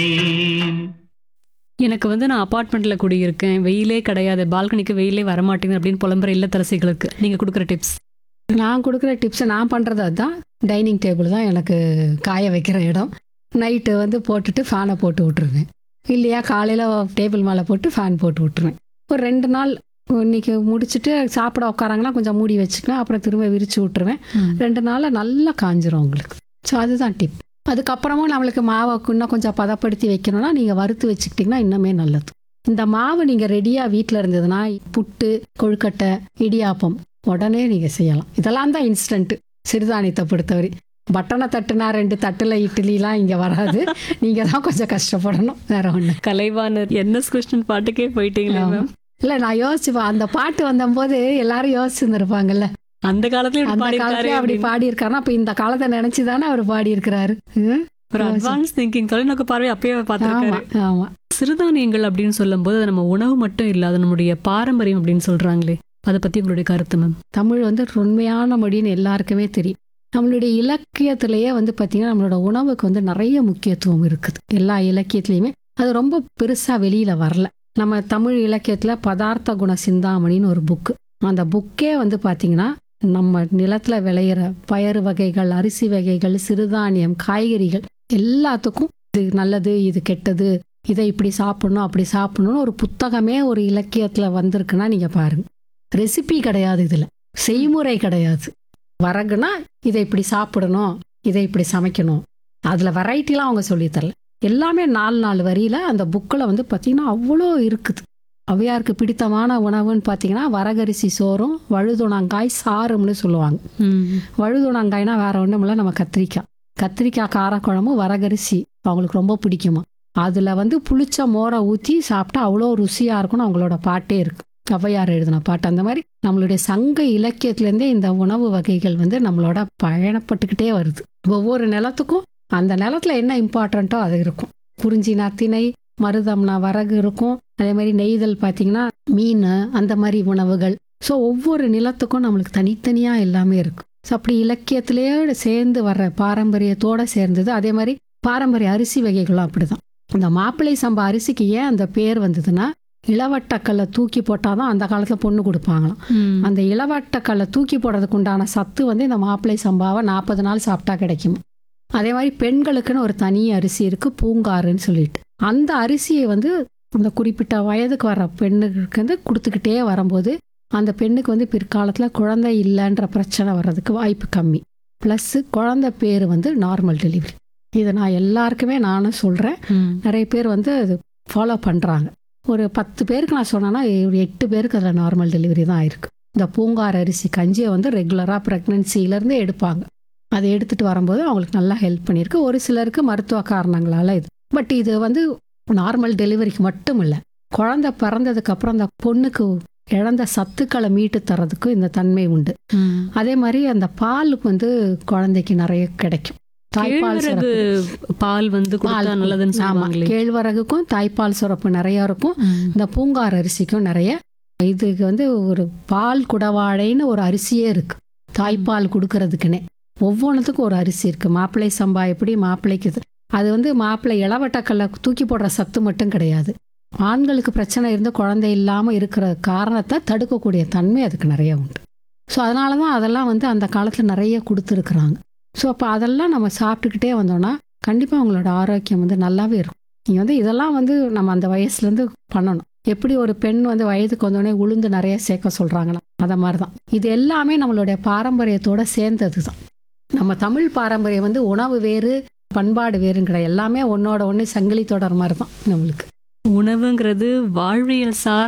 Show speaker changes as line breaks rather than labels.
எனக்கு வந்து நான் அபார்ட்மெண்ட்ல குடியிருக்கேன் வெயிலே கிடையாது பால்கனிக்கு வெயிலே வரமாட்டேங்குது அப்படின்னு புலம்புற இல்லத்தரசிகளுக்கு நீங்க கொடுக்குற டிப்ஸ்
நான் கொடுக்குற டிப்ஸை நான் பண்ணுறது அதுதான் டைனிங் டேபிள் தான் எனக்கு காய வைக்கிற இடம் நைட்டு வந்து போட்டுட்டு ஃபேனை போட்டு விட்ருவேன் இல்லையா காலையில் டேபிள் மேலே போட்டு ஃபேன் போட்டு விட்ருவேன் ஒரு ரெண்டு நாள் இன்னைக்கு முடிச்சுட்டு சாப்பிட உட்காராங்கன்னா கொஞ்சம் மூடி வச்சுக்குவேன் அப்புறம் திரும்ப விரிச்சு விட்ருவேன் ரெண்டு நாளில் நல்லா காஞ்சிரும் உங்களுக்கு ஸோ அதுதான் டிப் அதுக்கப்புறமும் நம்மளுக்கு மாவை இன்னும் கொஞ்சம் பதப்படுத்தி வைக்கணும்னா நீங்கள் வறுத்து வச்சுக்கிட்டிங்கன்னா இன்னுமே நல்லது இந்த மாவு நீங்கள் ரெடியாக வீட்டில் இருந்ததுன்னா புட்டு கொழுக்கட்டை இடியாப்பம் உடனே நீங்கள் செய்யலாம் இதெல்லாம் தான் இன்ஸ்டன்ட் சிறுதானியத்தை பொறுத்தவரை பட்டனை தட்டுனா ரெண்டு தட்டுல இட்லிலாம் இங்கே வராது நீங்கள் தான் கொஞ்சம் கஷ்டப்படணும் வேற ஒன்று
கலைவாணர் என்ன கொஸ்டின் பாட்டுக்கே போயிட்டீங்களே மேம்
இல்லை நான் யோசிச்சுப்பேன் அந்த பாட்டு வந்தபோது எல்லாரும் யோசிச்சுருந்துருப்பாங்கல்ல
அந்த காலத்துல இப்படி
அந்த
பாடியிருக்காரு
காலத்துல அப்படி
அப்படின்னு.
பாடியிருக்காருன்னா அப்போ இந்த காலத்தை நினைச்சு தானே அவர் பாடியிருக்கிறாரு ம்?
ஒரு அட்வான்ஸ் திங்கிங் தொலைநோக்கு பார்வை அப்பயே
ஆமா
பார்த்திருக்காரு
ஆமா
சிறுதானியங்கள் அப்படின்னு சொல்லும்போது அது நம்ம உணவு மட்டும் இல்ல அது நம்முடைய பாரம்பரியம் அப்படின்னு சொல்றாங்களே அதை பத்தி உங்களுடைய கருத்து மேம்
தமிழ் வந்து ஒரு உண்மையான மொழின்னு எல்லாருக்குமே தெரியும் நம்மளுடைய இலக்கியத்திலேயே வந்து பார்த்தீங்கன்னா நம்மளோட உணவுக்கு வந்து நிறைய முக்கியத்துவம் இருக்குது எல்லா இலக்கியத்துலேயுமே அது ரொம்ப பெருசாக வெளியில் வரல நம்ம தமிழ் இலக்கியத்தில் பதார்த்த குண சிந்தாமணின்னு ஒரு புக்கு அந்த புக்கே வந்து பார்த்தீங்கன்னா நம்ம நிலத்தில் விளையிற பயறு வகைகள் அரிசி வகைகள் சிறுதானியம் காய்கறிகள் எல்லாத்துக்கும் இது நல்லது இது கெட்டது இதை இப்படி சாப்பிடணும் அப்படி சாப்பிடணும்னு ஒரு புத்தகமே ஒரு இலக்கியத்தில் வந்திருக்குன்னா நீங்கள் பாருங்க ரெசிபி கிடையாது இதில் செய்முறை கிடையாது வரகுனா இதை இப்படி சாப்பிடணும் இதை இப்படி சமைக்கணும் அதில் வெரைட்டிலாம் அவங்க சொல்லித் தரல எல்லாமே நாலு நாலு வரியில் அந்த புக்கில் வந்து பார்த்திங்கன்னா அவ்வளோ இருக்குது அவையாருக்கு பிடித்தமான உணவுன்னு பார்த்தீங்கன்னா வரகரிசி சோறும் வழுதுணங்காய் சாறும்னு சொல்லுவாங்க வழுதுணங்காய்னா வேற ஒன்றும் இல்லை நம்ம கத்திரிக்காய் கத்திரிக்காய் காரக்குழம்பு வரகரிசி அவங்களுக்கு ரொம்ப பிடிக்குமா அதில் வந்து புளிச்ச மோரை ஊற்றி சாப்பிட்டா அவ்வளோ ருசியாக இருக்கும்னு அவங்களோட பாட்டே இருக்கு ஔவையார் எழுதின பாட்டு அந்த மாதிரி நம்மளுடைய சங்க இலக்கியத்திலேருந்தே இந்த உணவு வகைகள் வந்து நம்மளோட பயணப்பட்டுக்கிட்டே வருது ஒவ்வொரு நிலத்துக்கும் அந்த நிலத்துல என்ன இம்பார்ட்டண்ட்டோ அது இருக்கும் குறிஞ்சினா திணை மருதம்னா வரகு இருக்கும் அதே மாதிரி நெய்தல் பார்த்தீங்கன்னா மீன் அந்த மாதிரி உணவுகள் ஸோ ஒவ்வொரு நிலத்துக்கும் நம்மளுக்கு தனித்தனியாக எல்லாமே இருக்கும் ஸோ அப்படி இலக்கியத்திலேயே சேர்ந்து வர்ற பாரம்பரியத்தோட சேர்ந்தது அதே மாதிரி பாரம்பரிய அரிசி வகைகளும் அப்படிதான் இந்த மாப்பிள்ளை சம்பா அரிசிக்கு ஏன் அந்த பேர் வந்ததுன்னா இளவட்டக்கல்லை தூக்கி போட்டாதான் அந்த காலத்தில் பொண்ணு கொடுப்பாங்களாம் அந்த இளவட்டக்கல்லை தூக்கி போடுறதுக்கு உண்டான சத்து வந்து இந்த மாப்பிள்ளை சம்பாவை நாற்பது நாள் சாப்பிட்டா கிடைக்கும் அதே மாதிரி பெண்களுக்குன்னு ஒரு தனி அரிசி இருக்கு பூங்காறுன்னு சொல்லிட்டு அந்த அரிசியை வந்து அந்த குறிப்பிட்ட வயதுக்கு வர பெண்ணுக்கு வந்து கொடுத்துக்கிட்டே வரும்போது அந்த பெண்ணுக்கு வந்து பிற்காலத்தில் குழந்தை இல்லைன்ற பிரச்சனை வர்றதுக்கு வாய்ப்பு கம்மி ப்ளஸ் குழந்தை பேர் வந்து நார்மல் டெலிவரி இதை நான் எல்லாருக்குமே நானும் சொல்கிறேன் நிறைய பேர் வந்து அது ஃபாலோ பண்ணுறாங்க ஒரு பத்து பேருக்கு நான் சொன்னேன்னா ஒரு எட்டு பேருக்கு அதில் நார்மல் டெலிவரி தான் ஆயிருக்கு இந்த பூங்கார் அரிசி கஞ்சியை வந்து ரெகுலராக ப்ரெக்னென்சிலேருந்து எடுப்பாங்க அதை எடுத்துகிட்டு வரும்போது அவங்களுக்கு நல்லா ஹெல்ப் பண்ணியிருக்கு ஒரு சிலருக்கு மருத்துவ காரணங்களால் இது பட் இது வந்து நார்மல் டெலிவரிக்கு மட்டும் இல்லை குழந்தை பிறந்ததுக்கு அப்புறம் அந்த பொண்ணுக்கு இழந்த சத்துக்களை மீட்டு தரதுக்கு இந்த தன்மை உண்டு அதே மாதிரி அந்த பாலுக்கு வந்து குழந்தைக்கு நிறைய கிடைக்கும் தாய்ப்பால்
கேழ்வரகு
சுரப்பு.
பால் வந்து கொடுத்தா
பால்
நல்லதுன்னு
ஆமா
சொல்லுவாங்களே
கேழ்வரகுக்கும் தாய்ப்பால் சுரப்பு நிறைய இருக்கும் இந்த பூங்கார் அரிசிக்கும் நிறைய இதுக்கு வந்து ஒரு பால் குடவாழைன்னு ஒரு அரிசியே இருக்கு தாய்ப்பால் கொடுக்கறதுக்குன்னே ஒவ்வொன்றுத்துக்கும் ஒரு அரிசி இருக்கு மாப்பிள்ளை சம்பா எப்படி மாப்பிள்ளைக்கு இது. அது வந்து மாப்பிள்ளை இளவட்டக்கல்ல தூக்கி போடுற சத்து மட்டும் கிடையாது ஆண்களுக்கு பிரச்சனை இருந்து குழந்தை இல்லாமல் இருக்கிற காரணத்தை தடுக்கக்கூடிய தன்மை அதுக்கு நிறைய உண்டு ஸோ அதனால தான் அதெல்லாம் வந்து அந்த காலத்தில் நிறைய கொடுத்துருக்குறாங்க ஸோ அப்போ அதெல்லாம் நம்ம சாப்பிட்டுக்கிட்டே வந்தோம்னா கண்டிப்பாக அவங்களோட ஆரோக்கியம் வந்து நல்லாவே இருக்கும் நீங்கள் வந்து இதெல்லாம் வந்து நம்ம அந்த வயசுலேருந்து பண்ணணும் எப்படி ஒரு பெண் வந்து வயதுக்கு வந்தோடனே உளுந்து நிறைய சேர்க்க சொல்கிறாங்கன்னா அதை மாதிரி தான் இது எல்லாமே நம்மளுடைய பாரம்பரியத்தோட சேர்ந்தது தான் நம்ம தமிழ் பாரம்பரியம் வந்து உணவு வேறு பண்பாடு வேறும் கிடையாது எல்லாமே ஒன்னோட ஒன்று சங்கிலி தொடர் மாதிரி தான் நம்மளுக்கு
உணவுங்கிறது வாழ்வியல் சார்